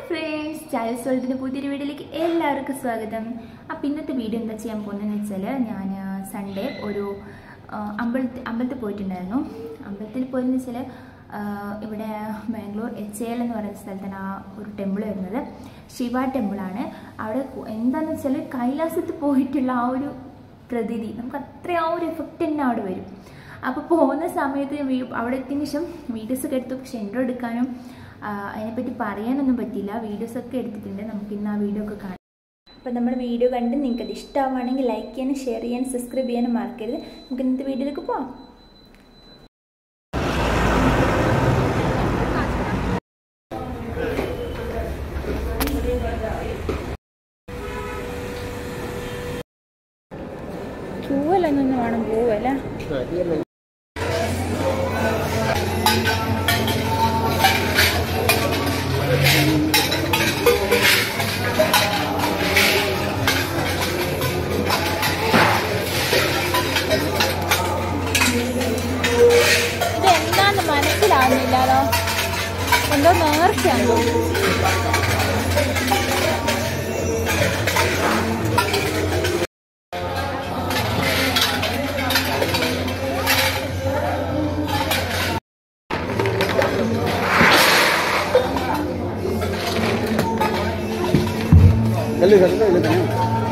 Friends ചായസ് വേൾഡിൻ്റെ പുതിയൊരു വീഡിയോയിലേക്ക് എല്ലാവർക്കും സ്വാഗതം അപ്പോൾ ഇന്നത്തെ വീഡിയോ എന്താ ചെയ്യാൻ പോകുന്നതെന്ന് വെച്ചാൽ ഞാൻ സൺഡേ ഒരു ആ, അമ്പലത്തിൽ അമ്പലത്തിൽ പോയിട്ടുണ്ടായിരുന്നു അമ്പലത്തിൽ പോയെന്ന് വെച്ചാൽ ആ, ഇവിടെ ബാംഗ്ലൂർ എച്ച് എൽ എന്ന് പറയുന്ന സ്ഥലത്താണ് ആ ഒരു ടെമ്പിൾ വരുന്നത് ശിവ ടെമ്പിളാണ് അവിടെ കു- എന്താന്ന് വെച്ചാൽ കൈലാസത്ത് പോയിട്ടുള്ള ആ ഒരു പ്രതീതി നമുക്ക് അത്രയും ആ ഒരു എഫക്റ്റ് തന്നെ അവിടെ വരും അപ്പോൾ പോകുന്ന സമയത്ത് വീ- അവിടെ എത്തിയതിന് ശേഷം വീഡിയോസൊക്കെ എടുത്തു പക്ഷെ എൻട്രോ എടുക്കാനും ആ, അതിനെപ്പറ്റി പറയാനൊന്നും പറ്റിയില്ല വീഡിയോസൊക്കെ എടുത്തിട്ടുണ്ട് നമുക്ക് ഇന്ന് ആ വീഡിയോ ഒക്കെ കാണാം അപ്പോൾ നമ്മുടെ വീഡിയോ കണ്ട് നിങ്ങൾക്ക് അത് ഇഷ്ടമാവുകയാണെങ്കിൽ ലൈക്ക് ചെയ്യാനും ഷെയർ ചെയ്യാനും സബ്സ്ക്രൈബ് ചെയ്യാനും മറക്കരുത് നമുക്ക് ഇന്നത്തെ വീഡിയോയിലേക്ക് പോവാം ക്യൂവല്ലെന്നു വേണം പോവല്ലേ ഇതെന്താന്ന് മനസ്സിലാവുന്നില്ലല്ലോ എന്തോ നേർച്ചയാണ് Dale, dale, dale, dale.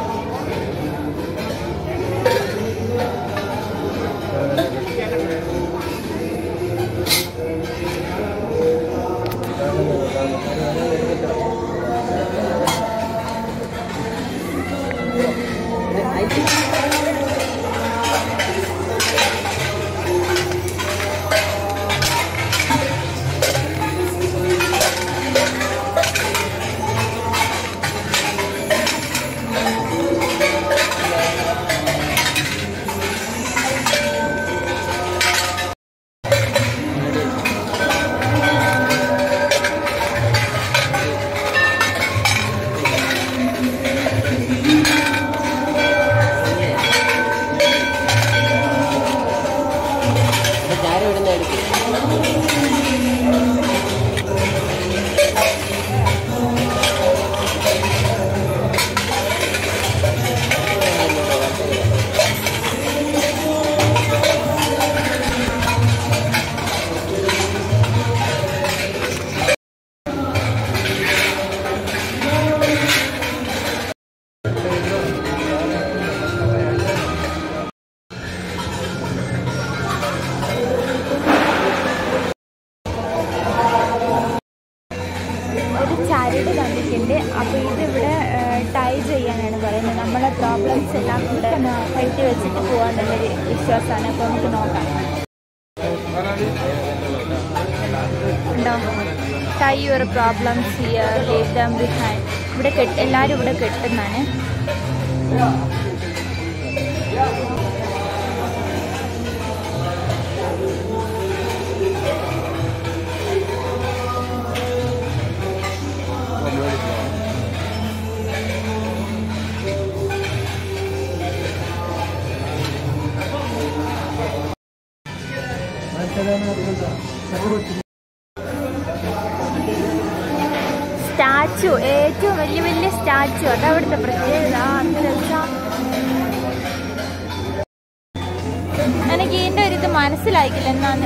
ചാര ഇവിടുന്ന് എടുക്കും ഒരു ചരട് തന്നിട്ടുണ്ട് അപ്പോൾ ഇതിവിടെ ടൈ ചെയ്യാനാണ് പറയുന്നത് നമ്മളെ പ്രോബ്ലംസ് എല്ലാം ഇവിടെ കെട്ടി വെച്ചിട്ട് പോകാന്നുള്ളൊരു വിശ്വാസമാണ് അപ്പോൾ നമുക്ക് നോക്കാം ഉണ്ടോ tie your problems here leave them behind ഇവിടെ കെട്ട് എല്ലാവരും ഇവിടെ കെട്ടുന്നതാണ് സ്റ്റാച്ചു ഏറ്റവും വലിയ വലിയ സ്റ്റാച്ചു അതവിടുത്തെ പ്രത്യേകത ആ, എന്ത് രസാ. എനിക്ക് ഇതിന്റെ ഒരു ഇത് മനസ്സിലായിക്കില്ല എന്നാണ്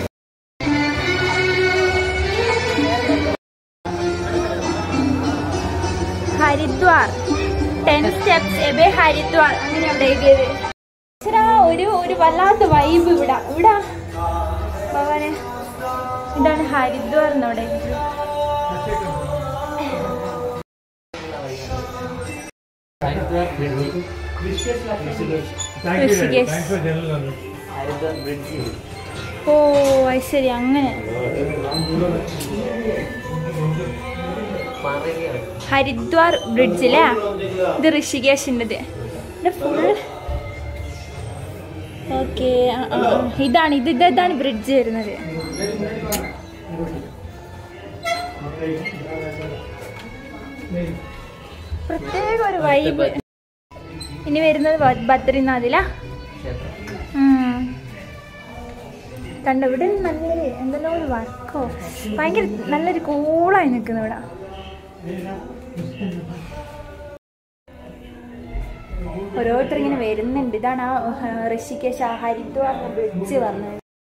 Haridwar ten steps above Haridwar അങ്ങനെ അവിടെ എഴുതിയത് ഇച്ചിരാ ഒരു ഒരു വല്ലാത്ത വൈബ് ഇവിടെ ഇവിടെ ഭഗവാനെ ഇതാണ് ഹരിദ്വാർ എന്നവിടെ എഴുതിയത് ഋഷികേശ് ഓ അത് ശരി അങ്ങനെ ഹരിദ്വാർ ബ്രിഡ്ജ് അല്ലേ ഇത് ഋഷികേശിൻ്റെത് ഇത് ഫുൾ ഓക്കെ ഇതാണ് ഇത് ഇത് ഇതാണ് ബ്രിഡ്ജ് വരുന്നത് പ്രത്യേക ഒരു വൈബ് ഇനി വരുന്നത് ബ- ബദ്രിനാഥിലാ ഉം. കണ്ടോ ഇവിടെ നല്ലൊരു എന്തെല്ലോ ഒരു വർക്കോ ഭയങ്കര നല്ലൊരു കൂളായി നിൽക്കുന്നു ഇവിടെ ഓരോരുത്തർ ഇങ്ങനെ വരുന്നുണ്ട് ഇതാണ് ആ ആ, ഋഷികേശ് ആ ഹരിദ്വാർ ബ്രിഡ്ജ് വന്നത്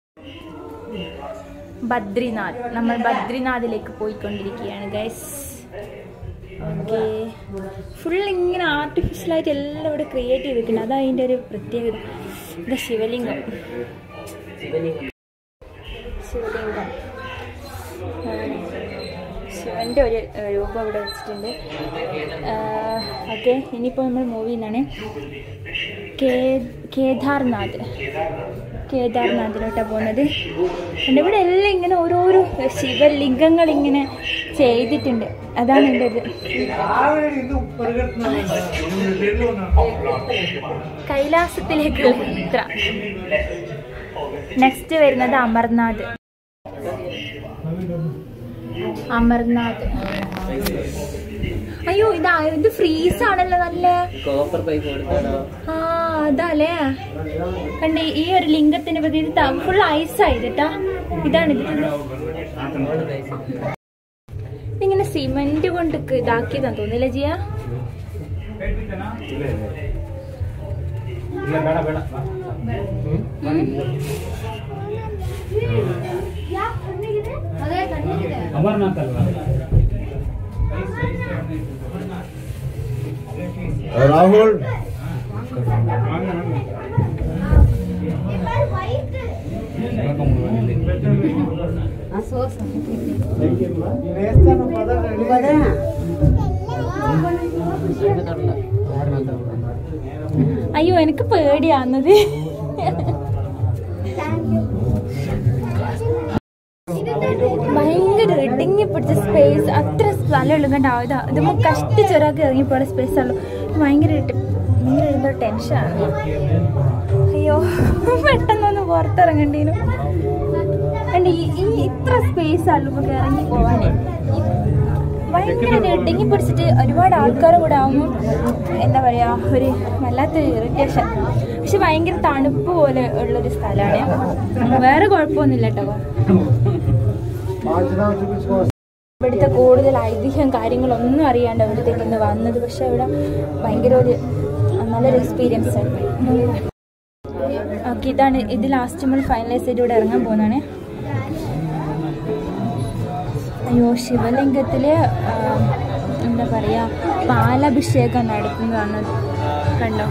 ബദ്രിനാഥ് നമ്മൾ ബദ്രിനാഥിലേക്ക് പോയിക്കൊണ്ടിരിക്കുകയാണ് ഗൈസ് ഓക്കെ ഫുൾ ഇങ്ങനെ ആർട്ടിഫിഷ്യലായിട്ട് എല്ലാം ഇവിടെ ക്രിയേറ്റ് ചെയ്തിട്ടുണ്ട് അതാ അതിൻ്റെ ഒരു പ്രത്യേകത ഇത് ശിവലിംഗം ശിവലിംഗം ആണ്. ശിവൻ്റെ ഒരു ഏഹ്, രൂപം ഇവിടെ വെച്ചിട്ടുണ്ട് ഓക്കെ ഇനിയിപ്പോൾ നമ്മൾ മൂവി നിന്നാണ് കേ കേദാർനാഥ് കേദാർനാഥിലോട്ടാണ് പോകുന്നത് ഉണ്ട് ഇവിടെ എല്ലാം ഇങ്ങനെ ഓരോരോ ശിവലിംഗങ്ങൾ ഇങ്ങനെ ചെയ്തിട്ടുണ്ട് അതാണ് എൻ്റെ ഇത് കൈലാസത്തിലേക്കുള്ള യാത്ര നെക്സ്റ്റ് വരുന്നത് അമർനാഥ് അമർനാഥ് അയ്യോ ഇതാ ഇത് ഫ്രീസ് ആണല്ലോ നല്ല കോപ്പർ പൈപ്പ് കൊടുത്താണോ ആ അതല്ലേ കണ്ട് ഈ ഒരു ലിംഗത്തിന്റെ പറ്റി ഇത് ഫുൾ ഐസായിട്ടാ ഇതാണ് ഇത് ഇതിങ്ങനെ സിമന്റ് കൊണ്ട് ക- ഇതാക്കിയതാന്ന് തോന്നില്ല ജിയ ಅಮರ್ನಾಥ್ ಅಲ್ವಾ രാഹുൽ അയ്യോ എനിക്ക് പേടിയാന്നത് ഭയങ്കര ഇടുങ്ങി പിടിച്ച സ്പേസ് അത്ര സ്ഥലമുള്ളൂ കണ്ടോ ഇതാ ഇത് നമുക്ക് കഷ്ടിച്ചൊരാൾക്ക് ഇറങ്ങിപ്പോയ സ്പേസ് ഉള്ളൂ ഭയങ്കര ഇട്ട്- ഭയങ്കര എന്തോ ടെൻഷനാണ് അയ്യോ പെട്ടെന്നൊന്ന് പുറത്തിറങ്ങണ്ടീനു കണ്ട് ഈ ഈ ഇത്ര സ്പേസ് ഉള്ളൂ നമുക്ക് ഇറങ്ങി പോവാനേ ഭയങ്കര ഒരു ഇടുങ്ങി പിടിച്ചിട്ട് ഒരുപാട് ആൾക്കാരും കൂടെ ആകുമ്പോൾ എന്താ പറയാ ഒരു വല്ലാത്തൊരു ഇറിറ്റേഷൻ പക്ഷെ ഭയങ്കര തണുപ്പ് പോലെ ഉള്ളൊരു സ്ഥലമാണ് വേറെ കുഴപ്പമൊന്നുമില്ല കേട്ടോ ഇവിടുത്തെ കൂടുതൽ ഐതിഹ്യം കാര്യങ്ങളൊന്നും അറിയാണ്ട് ഇവിടത്തേക്ക് ഇന്ന് വന്നത് പക്ഷെ ഇവിടെ ഭയങ്കര ഒരു നല്ലൊരു എക്സ്പീരിയൻസ് ആണ് ഓക്കെ ഇതാണ് ഇത് ലാസ്റ്റ് നമ്മൾ ഫൈനലൈസ് ചെയ്ത് ഇവിടെ ഇറങ്ങാൻ പോകുന്നതാണ് അയ്യോ ശിവലിംഗത്തില് ആ, എന്താ പറയാ പാലഭിഷേകം നടത്തുന്നതാണ് കണ്ടോ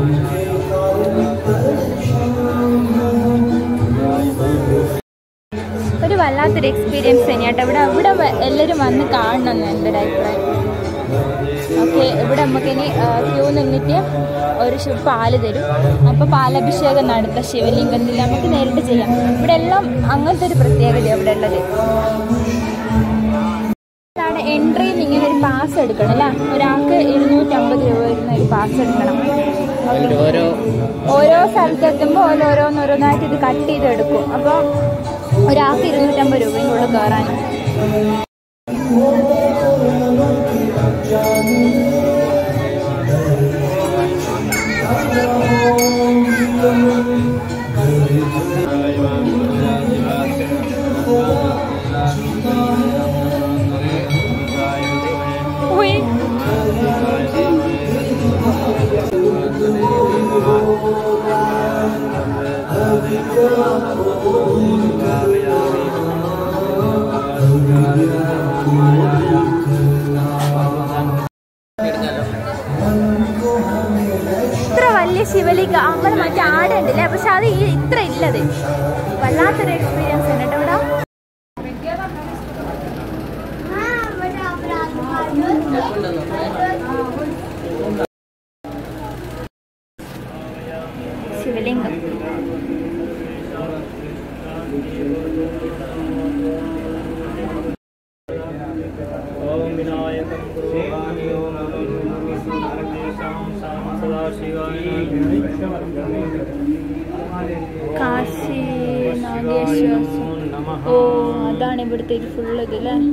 ഒരു വല്ലാത്തൊരു എക്സ്പീരിയൻസ് തന്നെയാട്ടോ ഇവിടെ ഇവിടെ വ- എല്ലാവരും വന്ന് കാണണം എന്ന് എൻ്റെ ഒരു അഭിപ്രായം ഓക്കെ ഇവിടെ നമുക്ക് ഇനി ക്യൂ നിന്നിട്ട് ഒരു ശിവ പാല് തരും അപ്പോൾ പാലഭിഷേകം നടത്താം ശിവലിംഗത്തിൽ നമുക്ക് നേരിട്ട് ചെയ്യാം ഇവിടെ എല്ലാം അങ്ങനത്തെ ഒരു പ്രത്യേകത ഇവിടെ ഉള്ളത് ഇതാണ് എൻട്രിയിൽ ഇങ്ങനെ ഒരു പാസ് എടുക്കണം അല്ലേ ഒരാൾക്ക് ഇരുന്നൂറ്റമ്പത് രൂപ വരുന്ന ഒരു പാസ് എടുക്കണം അതിൽ ഓരോ ഓരോ സ്ഥലത്ത് എത്തുമ്പോൾ ഓരോന്നോരോന്നായിട്ട് ഇത് കട്ട് ചെയ്ത് എടുക്കും അപ്പോൾ ഒരാൾക്ക് ഇരുന്നൂറ്റമ്പത് രൂപയും കൂടെ കയറാൻ ഉയ്. ഇത്ര വലിയ ശിവലിംഗ നമ്മൾ മറ്റേ ആടുണ്ടല്ലേ പക്ഷെ അത് ഈ ഇത്ര ഇല്ലത് വല്ലാത്തൊരു എക്സ്പീരിയൻസ് ഉണ്ട് കേട്ടോ ഇവിടെ ശിവലിംഗം ಓಂ ವಿನಾಯಕ ಶಿವಾನಿ ಓಂ ಸದಾ കാശി നാഗേശ്വര നമഃ ഓ അതാണ് ഇവിടുത്തെ ഇത് ഫുള്ള് ഇത് അല്ലേ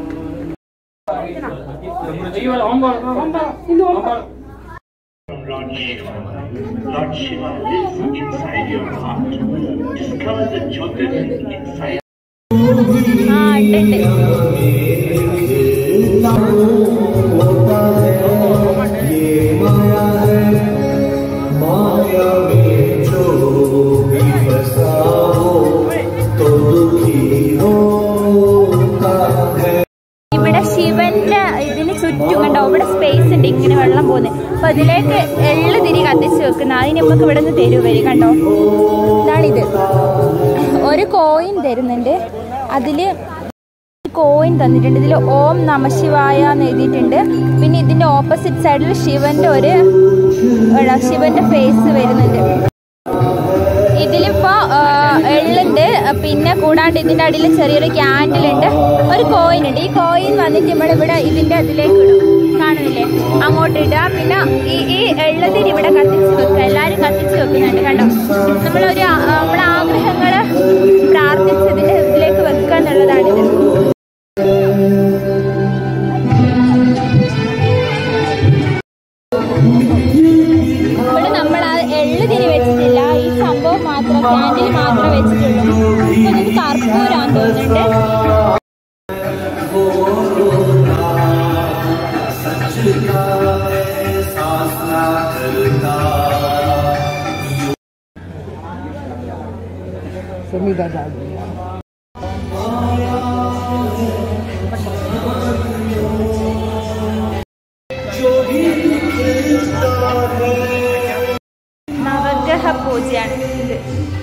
Lord Shiva. Lord Shiva lives inside your heart. Discover the Jyotir inside ആ ഉണ്ട് ഉണ്ട് ചുറ്റും കണ്ടോ ഇവിടെ സ്പേസ് ഉണ്ട് ഇങ്ങനെ വെള്ളം പോകുന്നത് അപ്പൊ അതിലേക്ക് എള്ള് തിരി കത്തിച്ച് വെക്കുന്ന അതിന് നമുക്ക് ഇവിടെ നിന്ന് തരൂ വരി കണ്ടോ ഇതാണിത് ഒരു കോയിൻ തരുന്നുണ്ട് അതില് കോയിൻ തന്നിട്ടുണ്ട് ഇതിൽ ഓം നമശിവായ എന്ന് എഴുതിയിട്ടുണ്ട് പിന്നെ ഇതിന്റെ ഓപ്പോസിറ്റ് സൈഡിൽ ശിവന്റെ ഒരു എടാ, ശിവന്റെ ഫേസ് വരുന്നുണ്ട് ഇതിലിപ്പോ ആ, എള്ളുണ്ട് പിന്നെ കൂടാണ്ട് ഇതിന്റെ അടിയിൽ ചെറിയൊരു ക്യാൻഡിൽ ഉണ്ട് ഒരു കോയിൻ ഉണ്ട് ഈ കോയിൻ വന്നിട്ട് നമ്മളിവിടെ ഇതിന്റെ അതിലേക്ക് ഇടും കാണുന്നില്ലേ അങ്ങോട്ട് ഇടുക പിന്നെ ഈ ഈ എള്ളുതിരി ഇവിടെ കത്തിച്ച് വെക്കുക എല്ലാരും കത്തിച്ച് വെക്കുന്നുണ്ട് കണ്ടോ നമ്മളൊരു ആ, നമ്മളെ ആഗ്രഹങ്ങള് പ്രാർത്ഥിച്ച് ഇതിന്റെ ഇതിലേക്ക് വെക്കുക എന്നുള്ളതാണിത് ഇവിടെ നമ്മൾ ആ എള്ള് തിരി വെച്ചിട്ടില്ല ഈ സംഭവം മാത്രം ക്യാൻഡിൽ മാത്രമേ വെച്ചിട്ടുള്ളൂ ഇപ്പൊ നമുക്ക് കർപ്പൂരാന്ന് തോന്നുന്നുണ്ട് നവഗ്രഹ പൂജയാണ് ഇത്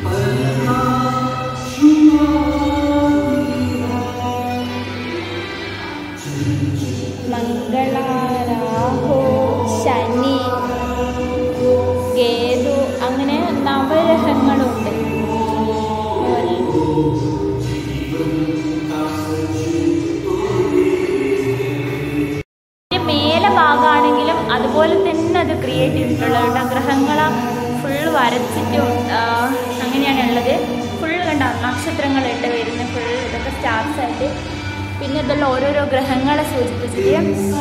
മംഗളാരാഹോ ശനി കേതു അങ്ങനെ നവഗ്രഹങ്ങളുണ്ട് അതുപോലെ ഇതിന്റെ മേലെ ഭാഗമാണെങ്കിലും അതുപോലെ തന്നെ അത് ക്രിയേറ്റ് ചെയ്തിട്ടുള്ളത് ഗ്രഹങ്ങൾ ഫുൾ വരച്ചിട്ടും ആ, അങ്ങനെയാണ് ഉള്ളത് ഫുൾ കണ്ട നക്ഷത്രങ്ങളുണ്ട് വരുന്ന ഫുൾ ഇതൊക്കെ സ്റ്റാർസ് ആയിട്ട് പിന്നെ ഇതുള്ള ഓരോരോ ഗ്രഹങ്ങളെ സൂചിപ്പിച്ചിട്ട്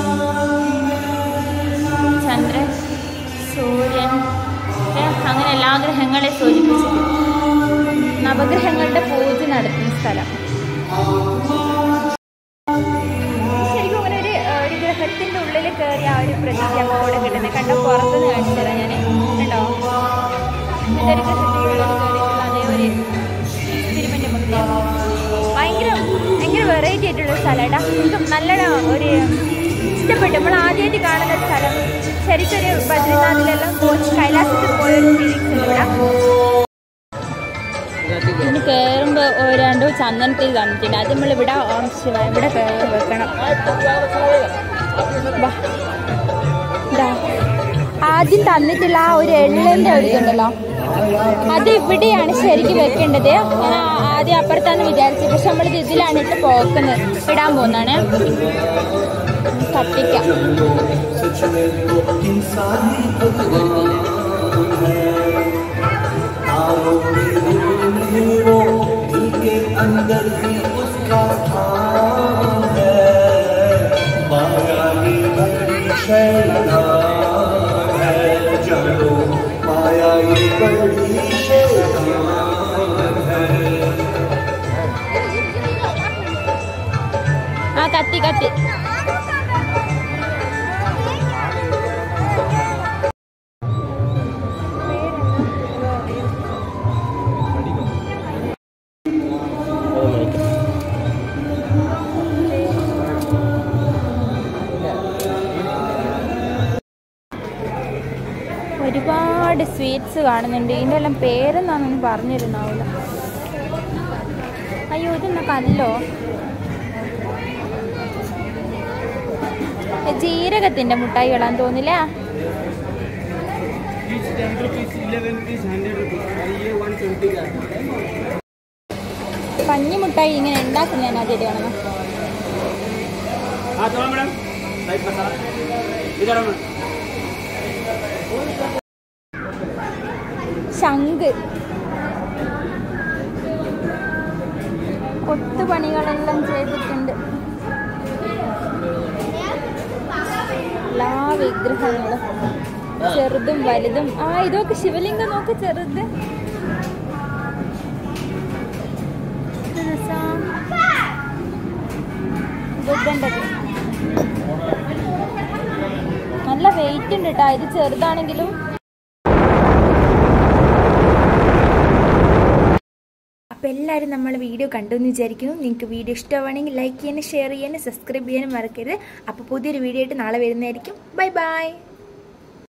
ചന്ദ്രൻ സൂര്യൻ ഏ, അങ്ങനെ എല്ലാ ഗ്രഹങ്ങളെ സൂചിപ്പിച്ചിട്ട് നവഗ്രഹങ്ങളുടെ പൂജ നടത്തുന്ന സ്ഥലം ശരിക്കും അങ്ങനെ ഒരു ഏഹ്, ഒരു ഗ്രഹത്തിന്റെ ഉള്ളിൽ കയറി ആ ഒരു പ്രതീതി അവിടെ കിട്ടുന്നത് കണ്ടോ പുറത്തുനിന്ന് കാണിച്ചു തരാം ഞാൻ കണ്ടോ ഇതൊരു ഗ്രഹത്തിന്റെ ഉള്ളിൽ കയറിയിട്ടുള്ള അതേ ഒരു എക്സ്പെരിമെന്റ് നമുക്ക് ചെയ്യാം. ഭയങ്കര ഭയങ്കര വെറൈറ്റി ആയിട്ടുള്ള സ്ഥലമായിട്ടാ എനിക്ക് നല്ല ഒരു ഇഷ്ടപ്പെട്ടു നമ്മൾ ആദ്യമായിട്ട് കാണുന്ന ഒരു സ്ഥലം ശരിക്കൊരു ബദ്രിനാഥിലെല്ലാം പോയി കൈലാസത്തിൽ പോയ ഒരു ഫീലിങ്സ് ഉണ്ട് ഇവിടെ ഇനി കയറുമ്പോൾ രണ്ട് ചന്ദനത്തിൽ തന്നിട്ടുണ്ട് അത് നമ്മൾ ഇവിടെ ഓം ശിവ ഇവിടെ കയറി വെക്കണം വാ. ദാ. ആദ്യം തന്നിട്ടുള്ള ആ ഒരു എള്ളിന്റെ ഒരു ഇതുണ്ടല്ലോ അത് ഇവിടെയാണ് ശരിക്കും വെക്കേണ്ടത് ഞാൻ ആ- ആദ്യം അപ്പുറത്താന്ന് വിചാരിച്ചത് പക്ഷെ നമ്മളിത് ഇതിലാണ് ഇട്ട് പോക്കുന്നത് ഇടാൻ പോകുന്നതാണ് കത്തിക്കാം अंदर भी उसका ठाम है माया ये बड़ी शैतान है जानो माया ये बड़ी शैतान है ആ കത്തി കത്തി ഒരുപാട് സ്വീറ്റ്സ് കാണുന്നുണ്ട് ഇതിൻ്റെ എല്ലാം പേരെന്നാണെന്ന് പറഞ്ഞിരുന്നാവില്ല അയ്യോ ഇതെന്നാ കല്ലോ ജീരകത്തിന്റെ മുട്ടായികളാന്ന് തോന്നില്ല Each 10 rupees, 11 rupees, 100 rupees. और ये 120 का है പഞ്ഞി മുട്ടായി ഇങ്ങനെ ഉണ്ടാക്കുന്ന ഞാൻ ആദ്യമായിട്ട് കാണുന്നു हाँ थोड़ा मैडम लाइट मसाला इधर आओ मैडम ശംഖ് കൊത്തുപണികളെല്ലാം ചെയ്തിട്ടുണ്ട് എല്ലാ വിഗ്രഹങ്ങളും ചെറുതും വലുതും ആ ഇതൊക്കെ ശിവലിംഗം നോക്ക് ചെറുത് ഇത് രസാ. ബുദ്ധൻ്റെത്. നല്ല വെയിറ്റ് ഉണ്ട് കേട്ടോ ഇത് ചെറുതാണെങ്കിലും അപ്പം അപ്പോൾ എല്ലാവരും നമ്മളെ വീഡിയോ കണ്ടു എന്ന് വിചാരിക്കുന്നു നിങ്ങൾക്ക് വീഡിയോ ഇഷ്ടമാണെങ്കിൽ ലൈക്ക് ചെയ്യാനും ഷെയർ ചെയ്യാനും സബ്സ്ക്രൈബ് ചെയ്യാനും മറക്കരുത് അപ്പോൾ പുതിയൊരു വീഡിയോ ആയിട്ട് നാളെ വരുന്നതായിരിക്കും ബൈ ബൈ